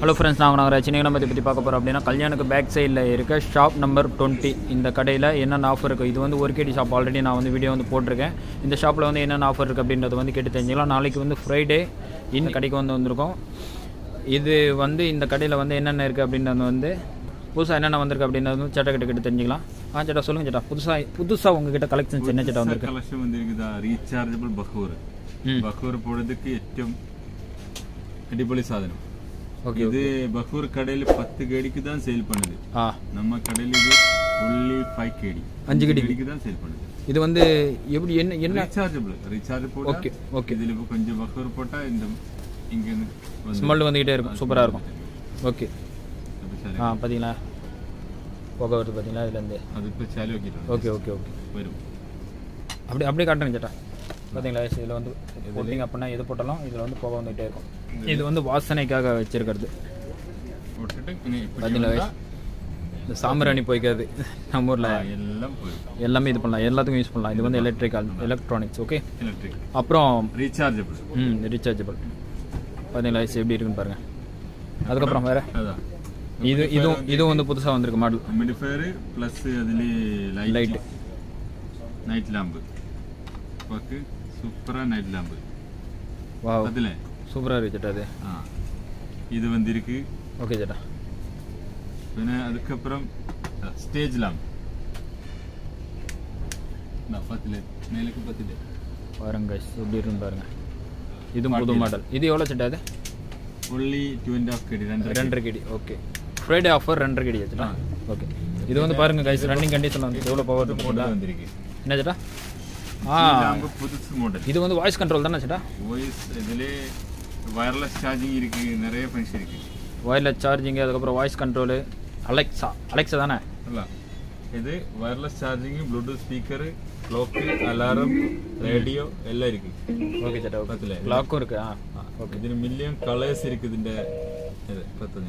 Hello friends நாங்கள் நாங்கள் சின்ன நம்ம பற்றி பார்க்க போகிறோம் அப்படின்னா கல்யாணுக்கு பேக் சைடில் இருக்க ஷாப் நம்பர் டுவெண்ட்டி இந்த கடையில் என்னென்ன ஆஃபர் இருக்குது இது வந்து ஒரு கேடி ஷாப் ஆல்ரெடி நான் வந்து வீடியோ வந்து போட்டிருக்கேன் இந்த ஷாப்பில் வந்து என்னென்ன ஆஃபர் இருக்குது அப்படின்றத வந்து கேட்டு தெரிஞ்சுக்கலாம் நாளைக்கு வந்து ஃப்ரைடே இந்த கடைக்கு வந்து வந்திருக்கோம் இது வந்து இந்த கடையில் வந்து என்னென்ன இருக்குது அப்படின்றது வந்து புதுசாக என்னென்ன வந்திருக்கு அப்படின்றது வந்து சேட்டை கிட்ட கிட்ட தெரிஞ்சுக்கலாம் ஆ சேட்டா சொல்லுங்கள் சேட்டா புதுசாக புதுசாக உங்ககிட்ட கலெக்ஷன்ஸ் என்ன சேட்டா வந்திருக்கு കളക്ഷൻ വന്നിരിക്കുന്നത് റീചാർജബിൾ ബഹൂർ ம் ബഹൂർ പോഴത്തേക്ക് ഏറ്റവും അടിപൊളി സാധനം ஓகே ഇത് ബഹൂർ കടയിൽ പത്ത് കേടിക്ക് தான் சேல் பண்ணுது ஆ நம்ம கடையில் இது ஒன்லி ஃபைவ் கேடி அஞ்சு கேடி. கேடிக்கு தான் சேல் பண்ணுது இது வந்து எப்படி என்ன என்ன ரீசார்ஜபிள் ரீசார்ஜ் போட்டா ஓகே ஓகே இதுல இப்போ கொஞ்சம் பஃபர் போட்டா இந்த இங்க இருந்து வந்து ஸ்மெல் வந்துக்கிட்டே இருக்கும் சூப்பராக இருக்கும் ஓகே அது சரி. ஆ பார்த்தீங்களா புகை வருது பார்த்தீங்களா இதுலேருந்து அது இப்போ சாலு வைக்கிறோம் ஓகே ஓகே ஓகே வரும் அப்படி அப்படியே காட்டுறேன் சேட்டா பார்த்தீங்களா இதில் வந்து போட்டிங்க அப்படின்னா எது போட்டாலும் இதில் வந்து புகை வந்துகிட்டே இருக்கும் இது வந்து வாசனைக்காக வச்சிருக்கிறது போட்டுட்டு இனி இப்படி பார்த்தீங்களா வந்தா, இந்த சாம்பிராணி போய்க்காது நம்ம ஊரில் ஆ, எல்லாம் போயிடும் எல்லாமே இது பண்ணலாம் எல்லாத்துக்கும் யூஸ் பண்ணலாம் இது வந்து எலக்ட்ரிக்கல் எலக்ட்ரானிக்ஸ் ஓகே எலக்ட்ரிக் அப்புறம் ரீசார்ஜபிள் ம் ரீசார்ஜபிள் பார்த்தீங்களா இது எப்படி இருக்குன்னு பாருங்கள் அதுக்கப்புறம் வேறு அதான் இது இதுவும் இதுவும் வந்து புதுசாக வந்திருக்கு மாடல் ഹ്യൂമിഡിഫയർ പ്ലസ് അതിൽ Light. ലൈറ്റ് നൈറ്റ് ലാമ്പ് നമുക്ക് സൂപ്പറാ നൈറ്റ് ലാമ്പ് வா അതിലെ சூப்பராக இருக்கு சேட்டா அது ആ ഇത് വന്നിരിക്ക് ஓகே சேட்டா പിന്നെ അതുക്കപ്പുറം സ്റ്റേജ് ലാമ്പ് പത്തില് മേലേക്ക് പത്തില് பாருங்க guys, எப்படி இருக்குன்னு பாருங்க இதுவும் புது மாடல் இது எவ்வளோ சேட்டா அது ഒള്ളി ടു ആൻഡ് ഹാഫ് കടി രണ്ട് ரெண்டரை கேடி ஓகே ஃப்ரைடே ஆஃபர் ரெண்டரை கேடி சேட்டா ஓகே இது வந்து பாருங்க கைஸ் ரன்னிங் கண்டிஷன் வந்து எவ்வளோ பவர் മോഡൽ വന്നിരിക്കും என்ன ചേട്ടാ ஆ ലാമ്പ് പുതുസ് മോഡൽ இது வந்து வாய்ஸ் கண்ட்ரோல் தானே சேட்டா വോയിസ് ഇതില് വയർലെസ് ചാർജിങ് ഇരിക്ക് നിറയെ ഫങ്ഷൻ ഇരിക്ക് ஒயர்லெஸ் சார்ஜிங் அதுக்கப்புறம் வாய்ஸ் கண்ட்ரோலு அலெக்ஸா அலெக்ஸா தானே അല്ല ഇത് wireless charging Bluetooth speaker clock alarm radio എല്ലാം ഇരിക്കും ஓகே சேட்டா ஓகே പത്തില്ലേ லாக்கும் இருக்கு ஆ ஓகே ഇതിന് മില്യൺ കളേഴ്സ് ഇരിക്കും ഇതിന്റെ ഇത് പത്തത്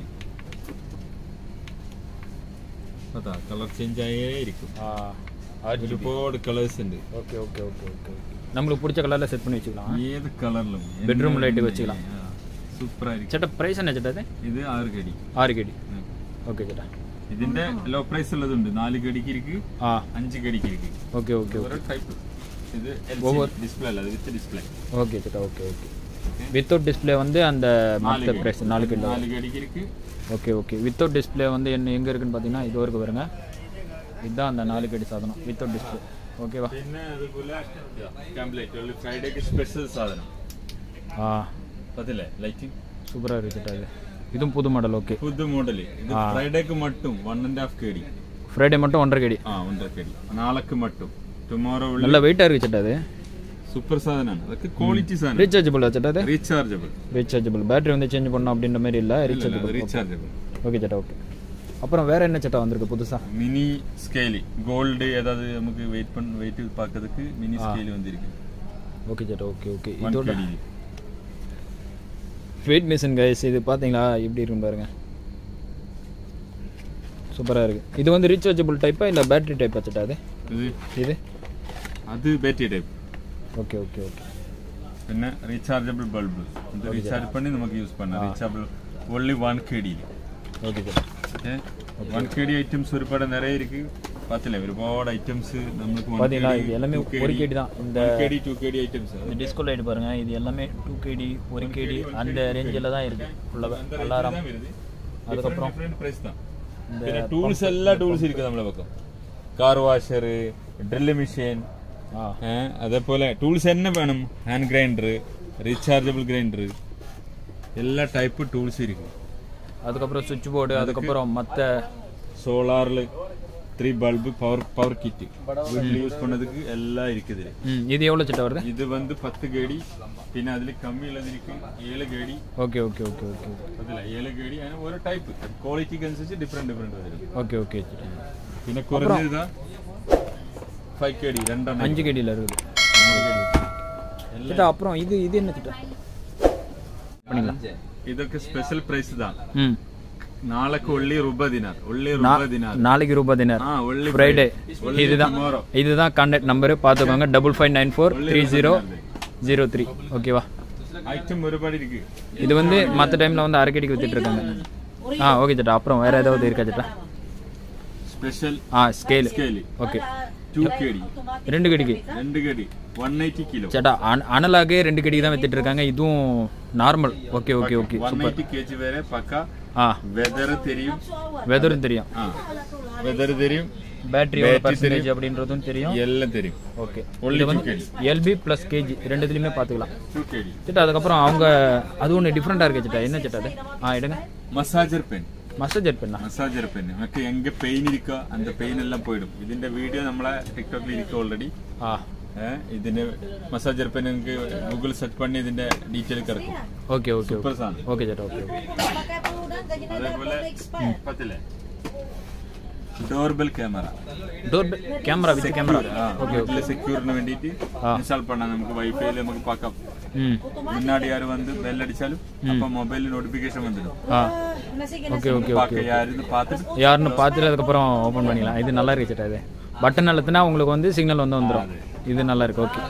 അതാ കളർ ചേഞ്ച് ആയേ ഇരിക്കും ஆ ஆர்ஜிபி ഒരുപാട് കളേഴ്സ് ഉണ്ട് okay okay okay okay okay நம்மளுக்கு பிடிச்ச கலரில் செட் பண்ணி வச்சுக்கலாம் ഏത് കളറിലും Bedroom light வச்சுக்கலாம். സൂപ്പർ ആയിരിക്കും சேட்டா ப்ரைஸ் என்ன சேட்டா அது ഇത് ആറ് കടി ஆறு கேடி ஓகே சேட்டா ഇതിന്റെ ലോ പ്രൈസ് ഉള്ളതുണ്ട് നാല് കടിക്ക് ഇരിക്കും ஆ അഞ്ച് കടിക്ക് ഇരിക്കും ஓகே ஓகே ഓരോ ടൈപ്പ് ഇത് ஒவ்வொரு- ഡിസ്പ്ലേ അല്ല വിത്ത് ഡിസ്പ്ലേ ஓகே சேட்டா ஓகே ஓகே வித்தவுட் டிஸ்ப்ளே வந்து அந்த மற்ற ப்ரைஸ் நாலு கிலோ നാല് കടിക്ക് ഇരിക്കും ஓகே ஓகே வித்தவுட் டிஸ்ப்ளே வந்து என்ன எங்கே இருக்குன்னு பார்த்தீங்கன்னா இது வரைக்கும் வருங்க இதுதான் அந்த நாலு கடி சாதனம் வித்தவுட் டிஸ்ப்ளே ஓகேவா പിന്നെ അതുപോലെ കംപ്ലീറ്റ് ഫ്രൈഡേക്ക് സ്പെഷ്യൽ സാധനം ஆ അതില്ലേ ലൈറ്റിംഗ് சூப்பராக இருக்கு சேட்டா இது இதுவும் புது மாடல் ஓகே പുതു മോഡല് ഇത് ഫ്രൈഡേക്ക് മട്ടും one and half K D Friday மட்டும் ஒன்றரை கடி ആ ഒന്നര കെ ഡി നാളേക്ക് മട്ടും ടുമോറോ நல்ல வெயிட்டாக இருக்குது சேட்டா அது സൂപ്പർ സാധനമാണ് അതൊക്കെ ക്വാളിറ്റി സാധനം ரீசார்ஜபிள் சேட்டா அது റീചാർജബിൾ ரீசார்ஜபிள் பேட்டரி வந்து சேஞ்ச் பண்ணோம் அப்படின்ற மாதிரி இல்லை ரீசார்ஜபிள் റീചാർജബിൾ ஓகே சேட்டா ஓகே அப்புறம் வேற என்ன சேட்டா வந்திருக்கு புதுசா മിനി സ്കെയില് ഗോൾഡ് ഏതാത് നമുക്ക് വെയിറ്റ് പൺ വെയിറ്റ് പാക്കതുக்கு മിനി സ്കെയില് വന്നിരിക്കും ஓகே சேட்டா ஓகே ஓகே വൺ இதோட K D weight machine guys இது பார்த்தீங்களா எப்படி இருக்கும் பாருங்க சூப்பராக இருக்கு இது வந்து ரீசார்ஜபிள் டைப்பா இல்லை பேட்டரி டைப்பா சேட்டா அது ഇത് இது അത് battery type okay okay okay പിന്നെ റീചാർജബിൾ ബൾബ് ഇത് റീചാർജ് പണി നമുക്ക് യൂസ് பண்ணலாம் rechargeable only one KD okay சேட்டா ஒன் கேடி ஐட்டம்ஸ் ഒരുപാട് நிறைய இருக்கு பார்த்துல ഒരുപാട് ஐட்டம்ஸ் நமக்கு பார்த்தீங்களா இது எல்லாமே ஒரு கேடி தான் இந்த கேடி டூ கேடி ஐட்டம்ஸ் இந்த டிஸ்கோ லைட் பாருங்க இது எல்லாமே டூ கேடி ஒரு கேடி அந்த ரேஞ்சில் தான் இருக்கு ஃபுல்லாக அலாரம் அதுக்கப்புறம் ഡിഫറെന്റ് പ്രൈസ് தான் இந்த പിന്നെ ടൂൾസ് എല്ലാ ടൂൾസ് ഇരിക്കും നമ്മളെ പക്കം കാർ വാഷർ ഡ്രില്ല് മെഷീൻ ஆ അതേപോലെ ടൂൾസ് തന്നെ വേണം ഹാൻഡ് ഗ്രൈൻഡർ റീചാർജബിൾ ഗ്രൈൻഡർ എല്ലാ ടൈപ്പ് ടൂൾസ് ഇരിക്കും அதுக்கப்புறம் சுவிட்ச் போர்டு அதுக்கப்புறம் மற்ற സോളാറിൽ three bulb power power kit വീട്ടിൽ യൂസ് பண்ணதுக்கு எல்லாம் இருக்குது ம் இது எவ்வளோ சிட்ட வருது ഇത് വന്ന് പത്ത് ഗേടി പിന്നെ അതിൽ കമ്മിയുള്ളതിരിക്കും ഏഴ് KD okay okay okay okay അതില്ല ഏഴ് ഗേടി അങ്ങനെ ഓരോ ടൈപ്പ് ക്വാളിറ്റിക്ക് അനുസരിച്ച് ഡിഫറെന്റ് ഡിഫറെന്റ് വരും ஓகே ஓகே சிட்ட പിന്നെ കുറഞ്ഞതാ ഫൈവ് കെ ഡി രണ്ടെണ്ണം அஞ்சு கேடியில் இருக்குது சிட்டா அப்புறம் இது இது என்ன சிட்டா பண்ணிக்கலாம் ഇതൊക്കെ സ്പെഷ്യൽ പ്രൈസ് ഇതാ ம் നാളേക്ക് ഒള്ളി റുബ ദിനാർ ഒള്ളി റുബ ദിനാർ நாளைக்கு ரூபாய் தினர் ആ ഒള്ളി ஃப்ரைடே Only இதுதான் tomorrow. இதுதான் கான்டாக்ட் நம்பரு பார்த்துக்கோங்க double five nine four three zero zero three ஓகேவா ஐட்டம் ஒருபாடு இருக்கு இது வந்து மற்ற டைமில் வந்து அரைக்கடிக்கு வித்துட்டு இருக்காங்க ஆ ஓகே சேட்டா அப்புறம் வேறு ஏதாவது இருக்கா சேட்டா ஸ்பெஷல் ஆ ஸ்கேலு ஸ்கேலி ஓகே டூ கேடி ரெண்டு கடிக்கு ரெண்டு கேடி ஒன் எயிட்டி கிலோ சேட்டா அன- அனலாகே ரெண்டு கடி தான் வித்துட்டு இருக்காங்க இதுவும் normal okay okay okay one super eighty KG வேற பக்கா ஆ வெதர் தெரியும் வெதரும் தெரியும் வெதர் தெரியும் பேட்டரியோட Battery பர்சன்டேஜ் தெரியும். அப்படின்றதும் தெரியும் எல்லாம் தெரியும் ஓகே Only இது வந்து 2 எல்பி ப்ளஸ் கேஜி ரெண்டுத்துலையுமே பார்த்துக்கலாம் டூ கேடி சேட்டா அதுக்கப்புறம் அவங்க அது ஒன்று டிஃப்ரெண்ட்டாக இருக்கு சேட்டா என்ன சேட்டா அது ஆ எடுங்க மசாஜர் பென் மசாஜர் பெண்ணா മസാജർ പെൻ നമുക്ക് എങ്ക പെയിൻ ഇരിക്കുക അന്ത പെയിൻ എല്ലാം പോയിടും ഇതിന്റെ വീഡിയോ നമ്മളെ ടിക്ടോക്കിൽ ഇരിക്കും ഓൾറെഡി ആ ഇതിന്റെ മസാജർ പെൻ നിങ്ങൾക്ക് ഗൂഗിൾ സെർച്ച് പണി ഇതിന്റെ ഡീറ്റെയിൽ കിടക്കും ஓகே ஓகே സൂപ്പർ സാധനം ஓகே சேட்டா ஓகே ஓகே അതേപോലെ പത്തില്ലേ doorbell camera door camera with camera okay okay സെക്യൂറിന് വേണ്ടിയിട്ട് ഇൻസ്റ്റാൾ പണ്ണാം നമുക്ക് വൈഫൈയിൽ നമുക്ക് പാക്കാം ம் മുന്നാടി ആര് വന്ന് ബെല്ലടിച്ചാലും അപ്പൊ മൊബൈലിൽ നോട്ടിഫിക്കേഷൻ വന്നിடும் ஆ ஓகே ஓகே പാക്ക ஓகே யாருன்னு பார்த்துட்டு யாருன்னு பார்த்துட்டு அதுக்கப்புறம் ஓப்பன் பண்ணிக்கலாம் இது நல்லா இருக்கு சேட்டா இது பட்டன் அழுத்தினா உங்களுக்கு வந்து சிக்னல் வந்து வந்துடும் இது நல்லா இருக்கு okay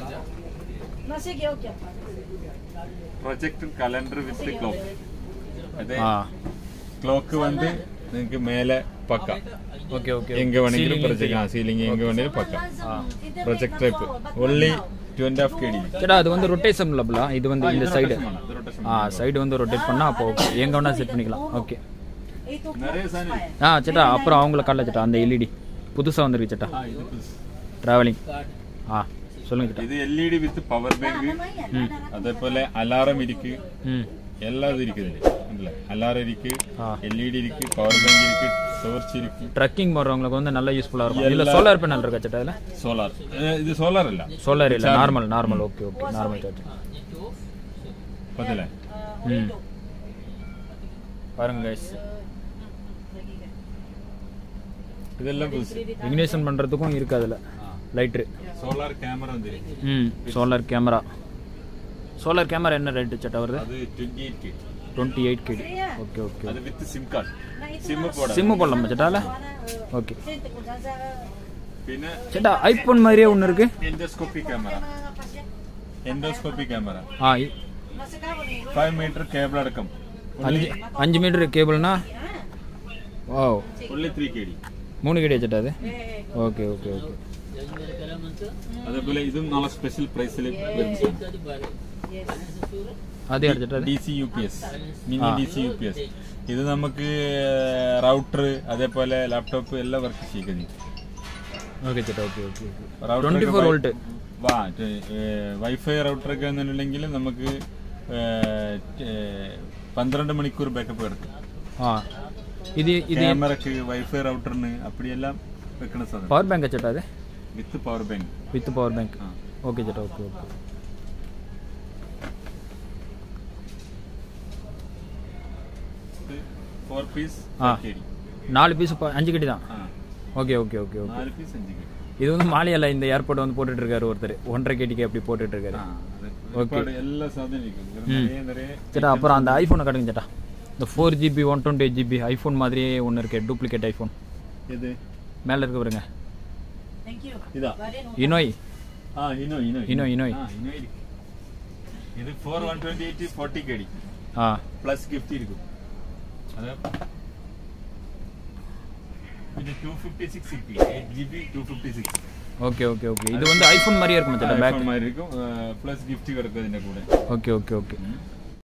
project calendar with clock അതെ ஆ ക്ലോക്ക് വന്ന് നിങ്ങൾക്ക് മേലെ പക്ക ஓகே ஓகே എങ്ക വേണമെങ്കിലും പ്രൊജക്ട് ആ സീലിംഗ് എങ്ക വേണമെങ്കിലും പക്ക project type only two and half K D சேட்டா அது வந்து ரொட்டேஷன் லப்லா இது வந்து இந்த சைடு ஆ சைடு வந்து ரொட்டேட் பண்ணா அப்போ ஓகே எங்க வேணா செட் பண்ணிக்கலாம் ஓகே നിറയെ സാധനം ஆ சேட்டா அப்புறம் அவங்கள காட்டல சேட்டா அந்த எல்இடி புதுசா வந்திருக்கு சேட்டா ആ, ഇത് പുതുസ്. டிராவலிங் ஆ சொல்லுங்க சேட்டா ഇത് L E D with power bank അതേപോലെ അലാറം ഇരിക്ക് ம் എല്ലാം ഇത് ഇരിക്കുന്നുണ്ട് അല്ലേ അലാറം ഇരിക്ക് ആ. എൽ ഇ ഡി ഇരിക്ക് പവർ ബാങ്ക് ഇരിക്ക് ടോർച്ച് ഇരിക്ക് ட்ரக்கிங் போடுறவங்களுக்கு வந்து நல்ல யூஸ்ஃபுல்லா இருக்கும் இல்ல சோலார் பேனல் இருக்கா சேட்டா இதுல സോളാർ ഇത് സോളാർ അല്ല சோலார் இல்ல normal normal okay okay normal charge പതില്ലേ ம் பாருங்க கைஸ் ഇതെല്ലാം പുതുസ് இக்னேஷன் பண்றதுக்கும் இருக்கு அதுல லைட்ரு സോളാർ ക്യാമറ വന്നിരിക്കും ம் சோலார் கேமரா சோலார் கேமரா என்ன ரேட்டு சேட்டா வருது അത് twenty eight twenty eight KD okay okay അത് വിത്ത് സിം കാർഡ് സിം പോടാ சிம்மு போடலாமா சேட்டால ஓகே പിന്നെ சேட்டா ஐபோன் மாதிரியே ஒன்று இருக்கு എൻഡോസ്കോപ്പി ക്യാമറ എൻഡോസ്കോപ്പി ക്യാമറ ஆ ഫൈവ് മീറ്റർ കേബിൾ അടക്കം அஞ்சு அஞ்சு மீட்டர் கேபிள்னா ஓ ഉള്ളി ത്രീ കെ ഡി மூணு கேடி சேட்டா அது ஓகே ஓகே ஓகே അതേപോലെ ഇതും നാളെ സ്പെഷ്യൽ പ്രൈസിൽ அது யார் சேட்டா அது D C U P S mini D C U P S ഇത് നമുക്ക് റൗട്ടർ അതേപോലെ ലാപ്ടോപ്പ് എല്ലാം വർക്ക് ചെയ്യുന്നത് ஓகே சேட்டா okay okay okay Router twenty ഒക്കെ ஃபோர் വൈ- வோல்ட்டு വാ വൈഫൈ റൗട്ടർ ഒക്കെ എന്നുണ്ടെങ്കിൽ നമുക്ക് ഏഹ്, ഏഹ്, പന്ത്രണ്ട് മണിക്കൂർ ബാക്കപ്പ് കിടക്കും ஆ இது இது ക്യാമറക്ക് വൈഫൈ റൗട്ടറിന് അപ്പടിയെല്ലാം വെക്കണ സാധനം பவர் பேங்க் சேட்டா அது with power bank with power bank ആ ஓகே சேட்டா ஓகே ஓகே ഫോർ പീസ് ആ. കെ ഡി நாலு பீஸ் அஞ்சு கடி தான் ആ ஓகே ஓகே ஓகே ஓகே നാല് പീസ് അഞ്ച് കെ ഡി இது வந்து மாலையால இந்த ஏர்போர்ட் வந்து போட்டுட்டு இருக்காரு ஒருத்தர் ஒன்றரை கேடிக்கு அப்படி போட்டுட்டு இருக்காரு ആ അത് ഒരുപാട് എല്ലാ സാധനം ഇരിക്കും ഇത് നിറയെ നിറയെ சேட்டா அப்புறம் அந்த ஐஃபோனை காட்டுங்க சேட்டா இந்த four GB one twenty eight GB iPhone மாதிரியே ஒன்று இருக்கு டூப்ளிகேட் ஐஃபோன் ഇത് மேலே இருக்க பாருங்க ഇതാ இனோய் ആ ഇനോ ഇനോ ഇനോ, ഇനോയ്. ആ ഇനോ ഇരിക്കും ഇത് four one twenty eight forty K D ஆ പ്ലസ് ഗിഫ്റ്റ് ഇരിക്കും അത് പിന്നെ two fifty six G B eight G B two fifty six okay okay okay இது வந்து ஐஃபோன் மாதிரியே இருக்கும் சேட்டா பேக் ആയിരിക്കും പ്ലസ് ഗിഫ്റ്റ് കിടക്കും ഇതിന്റെ കൂടെ ஓகே ஓகே ஓகே